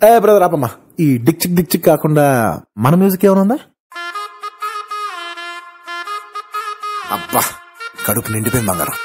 ఏ brother ఆపమ్మా ఈ Dick చిక్ Dick చిక్ కాకుండా మన మ్యూజిక్ ఏమైనా ఉందా అబ్బా కడుపు నిండిపోయింది బంగారం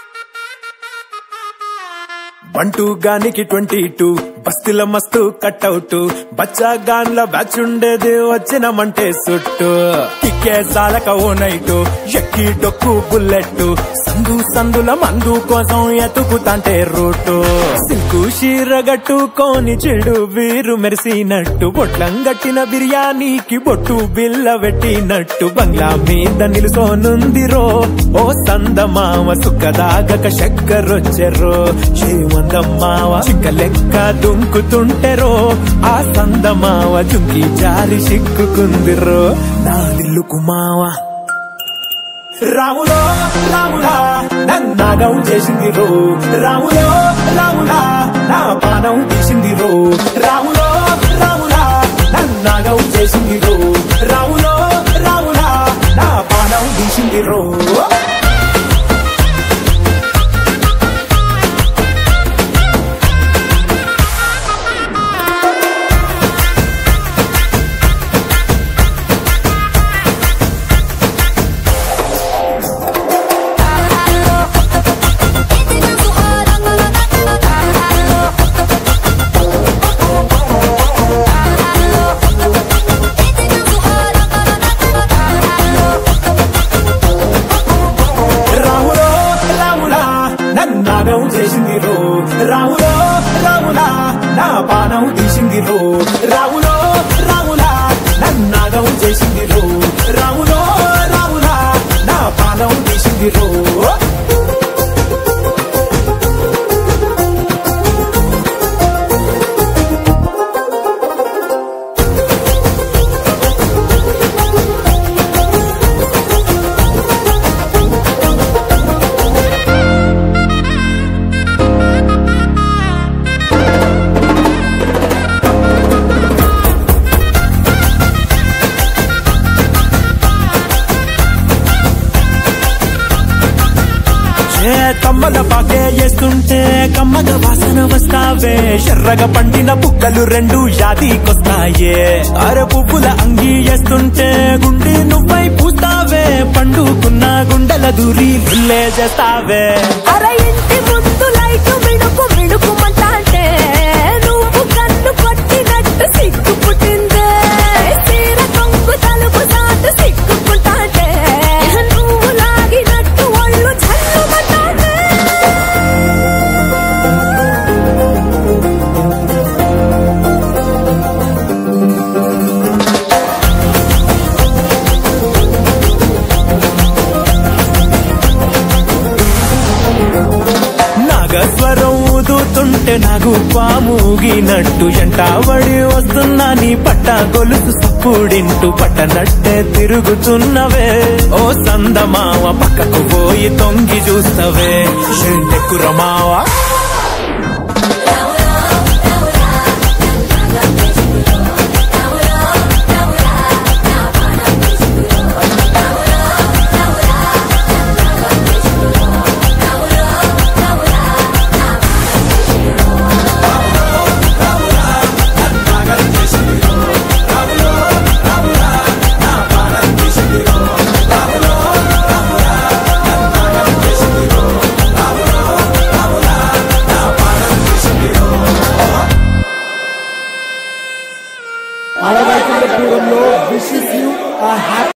బంటూ గానికి ట్వంటీ టూ బస్తీల మస్తు కట్అవుట్ బచ్చా గాన్ల బ్యాచ్ ఉండేది వచ్చినమంటే సుట్టు కిక్కే సాలక ఓ నైటు ఎక్కి డొక్కు బుల్లెట్ సందు సందుల మందు కోసం ఎతుకుతాంటే రూటు సిల్కు షీరగట్టుకోని చెడు వీరు మెరిసినట్టు బొట్లం గట్టిన బిర్యానీకి బొట్టు బిల్ల పెట్టినట్టు బంగ్లా మీద నిలుసోనుందిరో ఓ సందమామ సుఖదాగక చక్కరొచ్చెరో చేమందమ్మావ చిక్క లెక్క దుంకుతుంటెరో ఆ సందమావ జుంకి జారి సిక్కుకుందిరో నా నిల్లుకు మావా రాములో రాములా నన్నాగం చేసింది రో రాములో రాములా నా పానం తీసింది రో రాములో రాములా నన్నాగం చేసింది రో రాములో రాములా నా పానం తీసింది రో రాములో రాములా నన్నాగం చేసింది రో రాములో రాములా నా పానం తీసింది రో రాములో రాములా నన్నాగం చేసింది రో రాములో రాములా నా పానం తీసింది రో ఏ కమ్మల పాకే వేస్తుంటే కమ్మగ వాసన వస్తావే ఎర్రగ పండిన బుక్కలు రెండు యాదికొస్తాయే అర పువ్వుల అంగి వేస్తుంటే గుండి నువ్వై పూస్తావే పండుకున్న గుండెల దూరి లిల్లే చేస్తావే అర ఇంటి ముందు లైట్ మిడుకు మిడుకుమంటాంటే నువ్వు కన్ను కొట్టినట్టు సిగ్గు పుట్టిందే చీర కొంగు తలుపు సాటు సిగ్గుకుంటాంటే నువ్వు లాగినట్టు ఒళ్ళు చల్లుమంటాంటే నాగస్వరం ఊదుతుంటే నాకు పాముగినట్టు ఎంటావడి వస్తున్నా నీ పట్ట గొలుసు సప్పుడింటూ పట్టనట్టే తిరుగుతున్నవే ఓ సందమావ పక్కకు పోయి తొంగి చూస్తవే షెండెక్కురమావా ఆడవాళ్ళ తీరంలో విషి